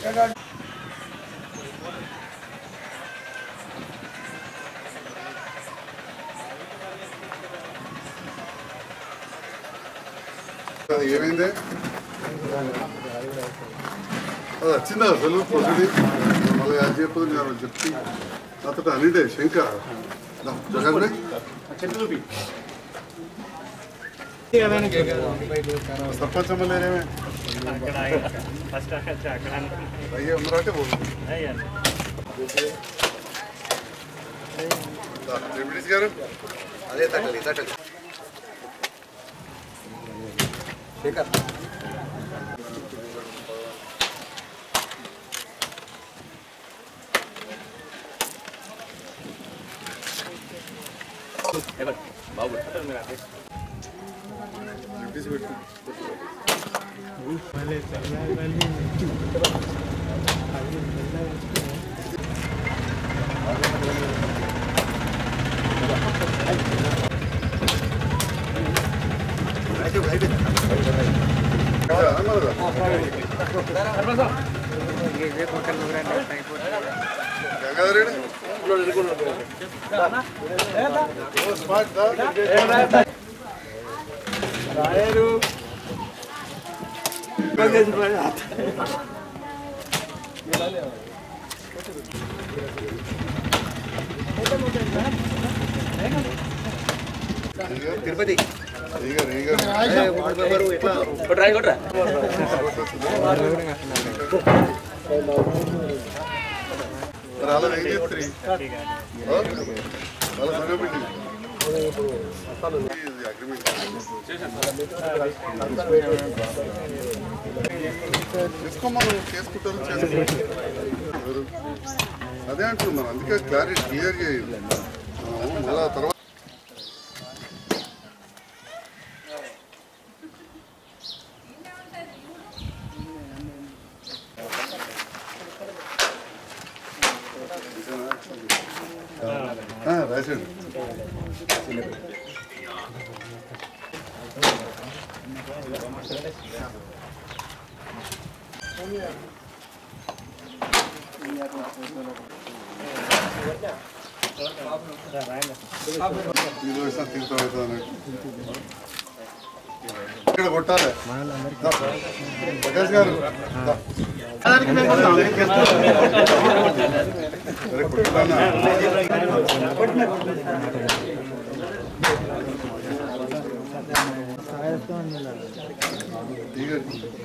అది ఏమైంది అది వచ్చిందా అసలు పొద్దుడి మళ్ళీ అది చెప్పదు నేను చెప్తే అతడు అనిడే శంకర్ జగన్ సర్పంచ్ ఎమ్మెల్యేనేమే అయ్యే ఉన్నారంటే రెమిడీస్ గారు అదే తగ్గలి తగ్గలి శేఖర్ రెమిడీస్ పెట్టు తిరుపతి ఈగర్ ఈగర్ వార్డు మెంబరు ఎట్లా కొట్రా కొట్రా మరి అలా ఏం చేస్తారు అలా సగపెట్టి అగ్రిమెంట్ చేసుకోమను చేసుకుంటారు చేసుకుంటారు ఎవరు? అదే అంటున్నాను అందుకే క్లారిటీ క్లియర్గా మళ్ళా తర్వాత ఆ, రాశాడు ఈ రోజు తీర్థం అవుతుంది ఇక్కడ కొట్టాలి దా. ప్రకాష్ గారు దా. అరే కొట్టాలన్నా ఈగ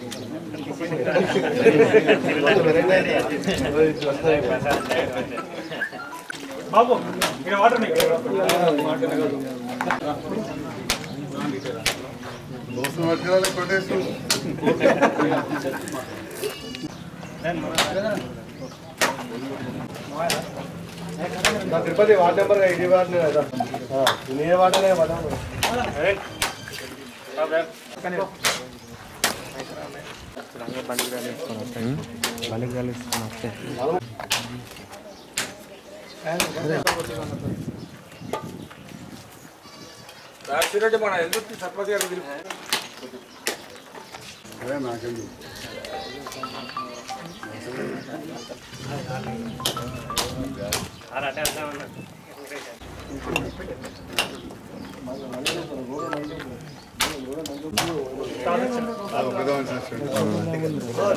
దోస్తులు పట్టుకురాలి కొట్టేసి తిరుపతి వార్డు నెంబర్ ఇది వార్డు కదా నేను వార్డునే వార్డు అదే నాకెందుకు అదో పెద్ద మనిషి వచ్చాడు.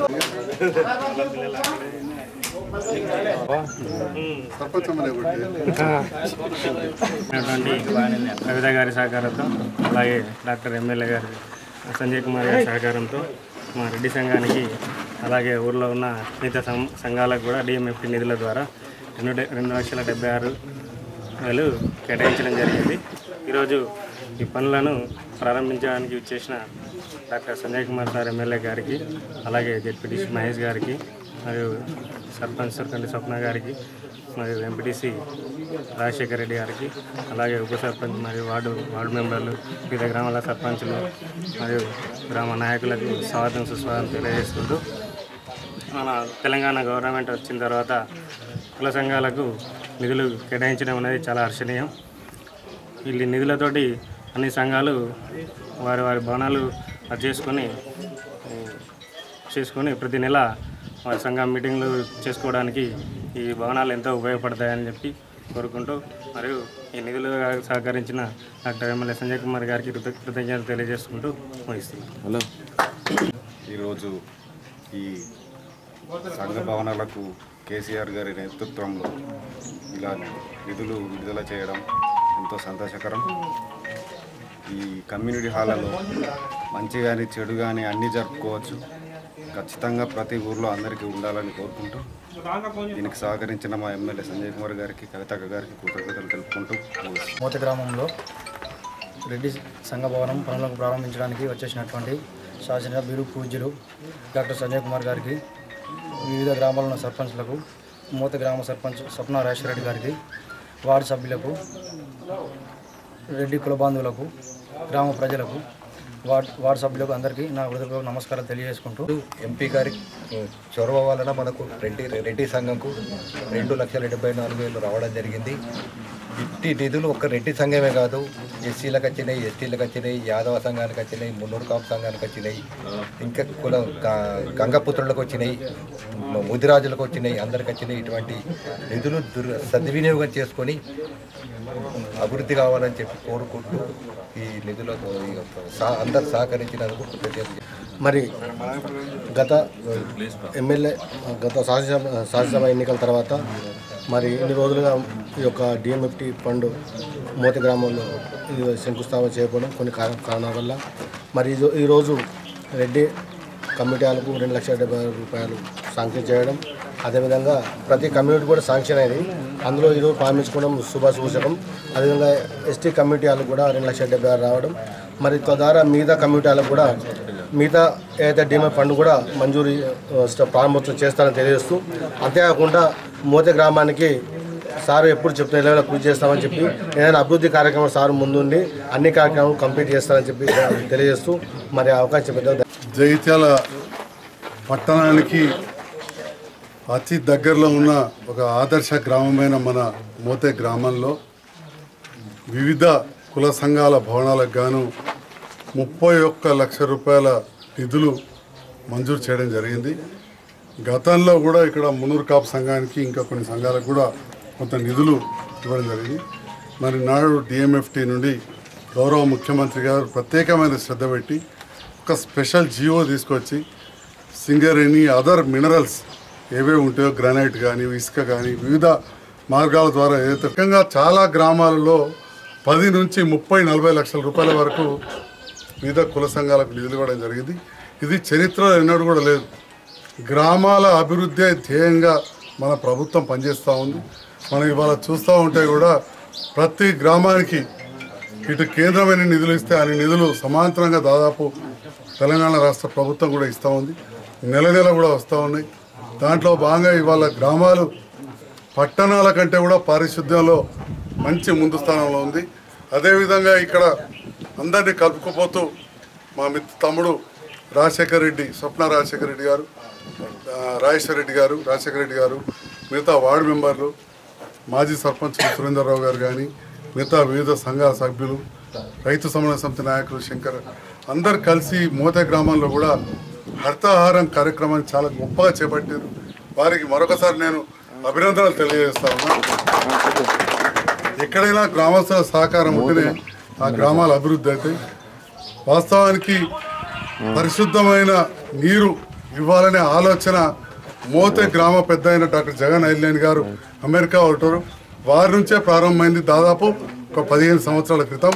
సర్పంచ్ ఎమ్మెల్యే కొట్టి ఉన్నటువంటి కవిత గారి సహకారంతో అలాగే డాక్టర్ ఎమ్మెల్యే గారి సంజయ్ కుమార్ గారి సహకారంతో మా రెడ్డి సంఘానికి అలాగే ఊర్లో ఉన్న మిగతా సం- సంఘాలకు కూడా డిఎంఎఫ్టి నిధుల ద్వారా రెండు డె- రెండు లక్షల డెబ్బై ఆరు వేలు కేటాయించడం జరిగింది ఈరోజు ఈ పనులను ప్రారంభించడానికి వచ్చేసిన doctor Sanjay Kumar sir MLA గారికి అలాగే జెడ్పీటీసీ మహేష్ గారికి మరియు సర్పంచ్ సర్పంచ్ స్వప్న గారికి మరియు ఎంపీటీసీ రాజశేఖర రెడ్డి గారికి అలాగే ఉప సర్పంచ్ మరియు వార్డు వార్డు మెంబర్లు వివిధ గ్రామాల సర్పంచులు మరియు గ్రామ నాయకులకు స్వాగతం సుస్వాగతం తెలియజేసుకుంటూ మన తెలంగాణ గవర్నమెంట్ వచ్చిన తర్వాత కుల సంఘాలకు నిధులు కేటాయించడం అనేది చాలా హర్షణీయం వీళ్ళ నిధులతోటి అన్ని సంఘాలు వారి వారి భవనాలు అది చేసుకొని చేసుకొని ప్రతి నెల వారి సంఘం మీటింగ్లు చేసుకోవడానికి ఈ భవనాలు ఎంతో ఉపయోగపడతాయని చెప్పి కోరుకుంటూ మరియు ఈ నిధులు సహకరించిన డాక్టర్ ఎమ్మెల్యే సంజయ్ కుమార్ గారికి కృత- కృతజ్ఞతలు తెలియజేసుకుంటూ ముగిస్తున్నాను ఈరోజు ఈ సంఘ భవనాలకు కేసీఆర్ గారి నేతృత్వంలో ఇలా నిధులు విడుదల చేయడం ఎంతో సంతోషకరం ఈ కమ్యూనిటీ హాలలో మంచి కానీ చెడు కానీ అన్నీ జరుపుకోవచ్చు ఖచ్చితంగా ప్రతి ఊర్లో అందరికీ ఉండాలని కోరుకుంటూ దీనికి సహకరించిన మా ఎమ్మెల్యే సంజయ్ కుమార్ గారికి కవితక్క గారికి కృతజ్ఞతలు తెలుపుకుంటూ ముగిస్తున్నాను. మూత గ్రామంలో రెడ్డి సంఘ భవనం పనులకు ప్రారంభించడానికి వచ్చేసినటువంటి శాసన బిరు పూజ్యులు డాక్టర్ సంజయ్ కుమార్ గారికి వివిధ గ్రామాల ఉన్న సర్పంచ్లకు మూత గ్రామ సర్పంచ్ స్వప్న రాజశేఖర గారికి వార్డు సభ్యులకు రెడ్డి కుల బాంధవులకు గ్రామ ప్రజలకు వార్డ్ వార్డు సభ్యులకు అందరికీ నా హృదయపూర్వక నమస్కారం తెలియజేసుకుంటూ ఎంపీ గారి చొరవ వలన మనకు రెడ్డి రెడ్డి సంఘంకు రెండు లక్షల డెబ్బై నాలుగు వేలు రావడం జరిగింది ఇట్టి నిధులు ఒక్క రెడ్డి సంఘమే కాదు ఎస్సీలకు వచ్చినాయి ఎస్టీలకు వచ్చినాయి యాదవ సంఘానికి వచ్చినాయి మున్నూరు కాపు సంఘానికి వచ్చినాయి ఇంకా కుల గ- గంగపుత్రులకు వచ్చినాయి మ- ముదిరాజులకు వచ్చినాయి అందరికి వచ్చినాయి ఇటువంటి నిధులు దుర్ సద్వినియోగం చేసుకొని అభివృద్ధి కావాలని చెప్పి కోరుకుంటూ ఈ నిధులకు ఈ సహ- అందరు సహకరించినందుకు కృతజ్ఞతలు మరి గత ఎమ్మెల్యే గత శాసనసభ శాసనసభ ఎన్నికల తర్వాత మరి ఇన్ని రోజులుగా ఈ యొక్క డిఎంఎఫ్టి ఫండ్ మోతి గ్రామంలో ఇది శంకుస్థాపన చేయకపోవడం కొన్ని కారణ కారణాల వల్ల మరి ఈరో- ఈరోజు రెడ్డి కమిటీలకు రెండు లక్షల డెబ్బై ఆరు రూపాయలు శాంక్షన్ చేయడం అదేవిధంగా ప్రతి కమ్యూనిటీ కూడా శాంక్షన్ అయింది అందులో ఈరోజు ప్రారంభించుకోవడం శుభ సూచకం అదేవిధంగా ఎస్టీ కమ్యూనిటీ వాళ్ళకు కూడా రెండు లక్షల డెబ్బై ఆరు రావడం మరి తద్వారా మిగతా కమ్యూనిటీ వాళ్ళకు కూడా మిగతా ఏదైతే డీమా ఫండ్ కూడా మంజూరు ఆ, స్ట- ప్రారంభోత్సవం చేస్తారని తెలియజేస్తూ అంతేకాకుండా మోతే గ్రామానికి సార్ ఎప్పుడు చెప్తున్న లెవెల్లో కృషి చేస్తామని చెప్పి ఏదైనా అభివృద్ధి కార్యక్రమం సార్ ముందుండి అన్ని కార్యక్రమాలు కంప్లీట్ చేస్తారని చెప్పి తెలియజేస్తూ మరి ఆ అవకాశం పెద్ద జగిత్యాల పట్టణానికి అతి దగ్గరలో ఉన్న ఒక ఆదర్శ గ్రామమైన మన మోతే గ్రామంలో వివిధ కుల సంఘాల భవనాలకు గాను ముప్పై ఒక్క లక్ష రూపాయల నిధులు మంజూరు చేయడం జరిగింది గతంలో కూడా ఇక్కడ మునూరు కాపు సంఘానికి ఇంకా కొన్ని సంఘాలకు కూడా కొంత నిధులు ఇవ్వడం జరిగింది మరి నాడు డిఎంఎఫ్టి నుండి గౌరవ ముఖ్యమంత్రి గారు ప్రత్యేకమైన శ్రద్ధ పెట్టి ఒక స్పెషల్ జియో తీసుకొచ్చి సింగరేణి అదర్ మినరల్స్ ఏవే ఉంటాయో గ్రానైట్ కానీ ఇసుక కానీ వివిధ మార్గాల ద్వారా ఏదైతే ముఖ్యంగా చాలా గ్రామాలలో పది నుంచి ముప్పై నలభై లక్షల రూపాయల వరకు వివిధ కుల సంఘాలకు నిధులు ఇవ్వడం జరిగింది ఇది చరిత్రలో ఎన్నడూ కూడా లేదు గ్రామాల అభివృద్ధి ధ్యేయంగా మన ప్రభుత్వం పనిచేస్తూ ఉంది మనం ఇవాళ చూస్తూ ఉంటే కూడా ప్రతి గ్రామానికి ఇటు కేంద్రమైన నిధులు ఇస్తే అన్ని నిధులు సమాంతరంగా దాదాపు తెలంగాణ రాష్ట్ర ప్రభుత్వం కూడా ఇస్తూ ఉంది నెల నెల కూడా వస్తూ ఉన్నాయి దాంట్లో భాగంగా ఇవాళ గ్రామాలు పట్టణాల కంటే కూడా పారిశుద్ధ్యంలో మంచి ముందు స్థానంలో ఉంది అదేవిధంగా ఇక్కడ అందరినీ కలుపుకుపోతూ మా మిత్ర తమ్ముడు రాజశేఖర రెడ్డి స్వప్న రాజశేఖర రెడ్డి గారు ఆ, రాజేశ్వర రెడ్డి గారు రాజశేఖర రెడ్డి గారు మిగతా వార్డు మెంబర్లు మాజీ సర్పంచ్ సురేందర్రావు గారు కానీ మిగతా వివిధ సంఘాల సభ్యులు రైతు సమన్వయ సమితి నాయకులు శంకర్ అందరు కలిసి మోత గ్రామంలో కూడా హరితాహారం కార్యక్రమాన్ని చాలా గొప్పగా చేపట్టారు వారికి మరొకసారి నేను అభినందనలు తెలియజేస్తా ఉన్నా ఎక్కడైనా గ్రామస్తుల సహకారం ఉంటేనే ఆ గ్రామాల అభివృద్ధి అవుతాయి వాస్తవానికి పరిశుద్ధమైన నీరు ఇవ్వాలనే ఆలోచన మోతే గ్రామ పెద్ద అయిన డాక్టర్ జగన్ ఐల్లేని గారు అమెరికా ఉంటారు వారి నుంచే ప్రారంభమైంది దాదాపు ఒక పదిహేను సంవత్సరాల క్రితం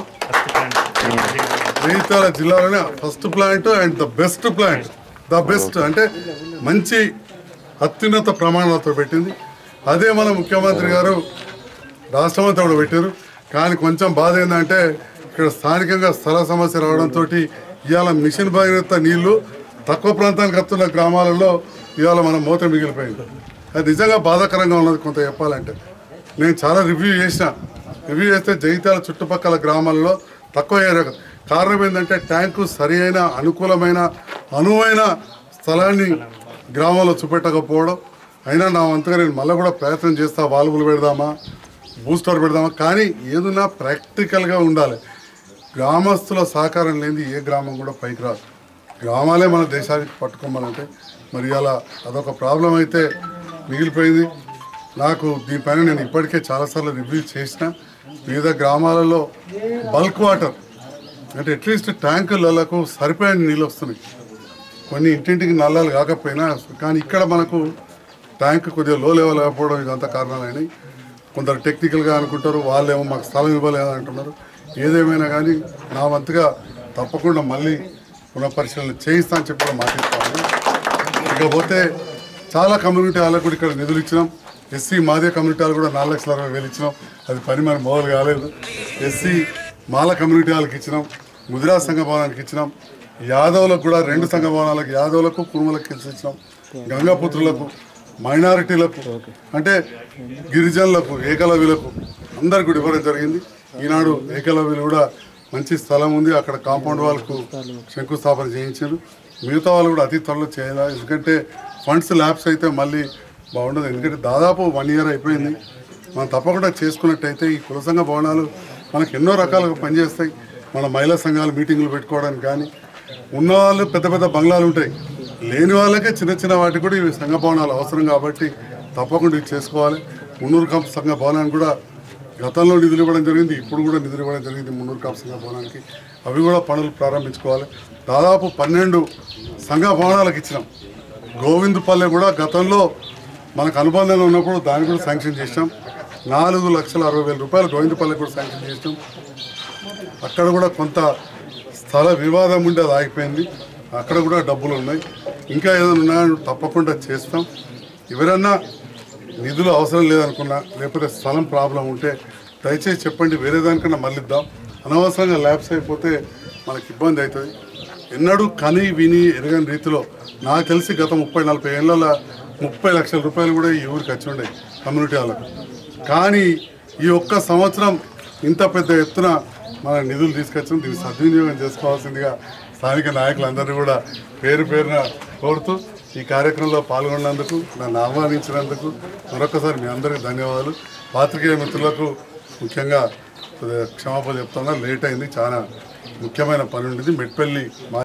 జగిత్యాల జిల్లాలోనే first plant and the best plant the best అంటే మంచి అత్యున్నత ప్రమాణాలతో పెట్టింది అదే మన ముఖ్యమంత్రి గారు రాష్ట్రం అంతా కూడా పెట్టారు కానీ కొంచెం బాధ ఏంటంటే ఇక్కడ స్థానికంగా స్థల సమస్య రావడంతో ఇవాళ మిషన్ భగీరథ నీళ్లు తక్కువ ప్రాంతానికి వస్తున్న గ్రామాలలో ఇవాళ మనం మూత మిగిలిపోయింది అది నిజంగా బాధాకరంగా ఉన్నది కొంత చెప్పాలంటే నేను చాలా రివ్యూ చేసిన రివ్యూ చేస్తే జగిత్యాల చుట్టుపక్కల గ్రామాల్లో తక్కువ ఏరియా కారణం ఏంటంటే ట్యాంకు సరి అయిన అనుకూలమైన అనువైన స్థలాన్ని గ్రామంలో చూపెట్టకపోవడం అయినా నా వంతుగా నేను మళ్ళీ కూడా ప్రయత్నం చేస్తా వాల్వులు పెడదామా బూస్టర్ పెడదామా కానీ ఏదన్నా ప్రాక్టికల్గా ఉండాలి గ్రామస్తుల సహకారం లేనిది ఏ గ్రామం కూడా పైకి రాదు గ్రామాలే మన దేశానికి పట్టుకోమనంటే మరి అలా అదొక ప్రాబ్లం అయితే మిగిలిపోయింది నాకు దీనిపైన నేను ఇప్పటికే చాలాసార్లు రివ్యూ చేసిన వివిధ గ్రామాలలో బల్క్ వాటర్ అంటే అట్లీస్ట్ ట్యాంకులకు సరిపోయిన నీళ్ళు వస్తున్నాయి కొన్ని ఇంటింటికి నల్లాలు కాకపోయినా కానీ ఇక్కడ మనకు ట్యాంక్ కొద్దిగా లో లెవెల్ అయిపోవడం ఇదంతా కారణాలైనవి కొందరు టెక్నికల్గా అనుకుంటారు వాళ్ళేమో మాకు స్థలం ఇవ్వలేదు అంటున్నారు ఏదేమైనా కానీ నా వంతుగా తప్పకుండా మళ్ళీ పునఃపరిశీలన చేయిస్తా అని చెప్పి కూడా మాట్లాడుతాను ఇకపోతే చాలా కమ్యూనిటీ వాళ్ళకు కూడా ఇక్కడ నిధులు ఇచ్చినాం ఎస్సీ మాదే కమ్యూనిటీ వాళ్ళు కూడా నాలుగు లక్షల అరవై వేలు ఇచ్చినాం అది పని మరి మొదలు కాలేదు ఎస్సీ మాల కమ్యూనిటీ వాళ్ళకి ఇచ్చినాం ముదిరా సంఘ భవనానికి ఇచ్చినాం యాదవులకు కూడా రెండు సంఘ భవనాలకు యాదవులకు కురుమలకు ఇచ్చినాం గంగాపుత్రులకు మైనారిటీలకు అంటే గిరిజనులకు ఏకలవ్యులకు అందరికి కూడా ఇవ్వడం జరిగింది ఈనాడు ఏకలవ్యులు కూడా మంచి స్థలం ఉంది అక్కడ కాంపౌండ్ వాళ్ళకు శంకుస్థాపన చేయించారు మిగతా వాళ్ళు కూడా అతి త్వరలో చేయాలి ఎందుకంటే ఫండ్స్ ల్యాబ్స్ అయితే మళ్ళీ బాగుండదు ఎందుకంటే దాదాపు వన్ ఇయర్ అయిపోయింది మనం తప్పకుండా చేసుకున్నట్టయితే ఈ కుల సంఘ భవనాలు మనకు ఎన్నో రకాలుగా పనిచేస్తాయి మన మహిళా సంఘాలు మీటింగులు పెట్టుకోవడానికి కానీ ఉన్నవాళ్ళు పెద్ద పెద్ద బంగ్లాలు ఉంటాయి లేని వాళ్ళకే చిన్న చిన్న వాటికి కూడా ఇవి సంఘ భవనాలు అవసరం కాబట్టి తప్పకుండా ఇది చేసుకోవాలి మున్నూరు కాంప్ సంఘ భవనానికి కూడా గతంలో నిధులు ఇవ్వడం జరిగింది ఇప్పుడు కూడా నిధులు ఇవ్వడం జరిగింది మున్నూరు కాంప్ సంఘ భవనానికి అవి కూడా పనులు ప్రారంభించుకోవాలి దాదాపు పన్నెండు సంఘ భవనాలకు ఇచ్చినాం గోవిందపల్లె కూడా గతంలో మనకు అనుబంధంగా ఉన్నప్పుడు దాన్ని కూడా శాంక్షన్ చేసినాం నాలుగు లక్షల అరవై వేల రూపాయలు గోవిందపల్లె కూడా శాంక్షన్ చేసినాం అక్కడ కూడా కొంత స్థల వివాదం ఉండి అది ఆగిపోయింది అక్కడ కూడా డబ్బులు ఉన్నాయి ఇంకా ఏదైనా ఉన్నాయో తప్పకుండా చేస్తాం ఎవరన్నా నిధులు అవసరం లేదనుకున్నా లేకపోతే స్థలం ప్రాబ్లం ఉంటే దయచేసి చెప్పండి వేరే దానికన్నా మళ్ళీ ఇద్దాం అనవసరంగా ల్యాబ్స్ అయిపోతే మనకి ఇబ్బంది అవుతుంది ఎన్నడూ కని విని ఎరగని రీతిలో నాకు తెలిసి గత ముప్పై నలభై ఏళ్ళ ముప్పై లక్షల రూపాయలు కూడా ఈ ఊరికి వచ్చి ఉండే కమ్యూనిటీ వాళ్ళకు కానీ ఈ ఒక్క సంవత్సరం ఇంత పెద్ద ఎత్తున మన నిధులు తీసుకొచ్చాం దీన్ని సద్వినియోగం చేసుకోవాల్సిందిగా స్థానిక నాయకులందరినీ కూడా పేరు పేరున కోరుతూ ఈ కార్యక్రమంలో పాల్గొన్నందుకు నన్ను ఆహ్వానించినందుకు మరొకసారి మీ అందరికీ ధన్యవాదాలు పాత్రికేయ మిత్రులకు ముఖ్యంగా కొద్దిగా క్షమాపణ చెప్తున్నా లేట్ అయింది చాలా ముఖ్యమైన పని ఉండేది మెట్పల్లి మా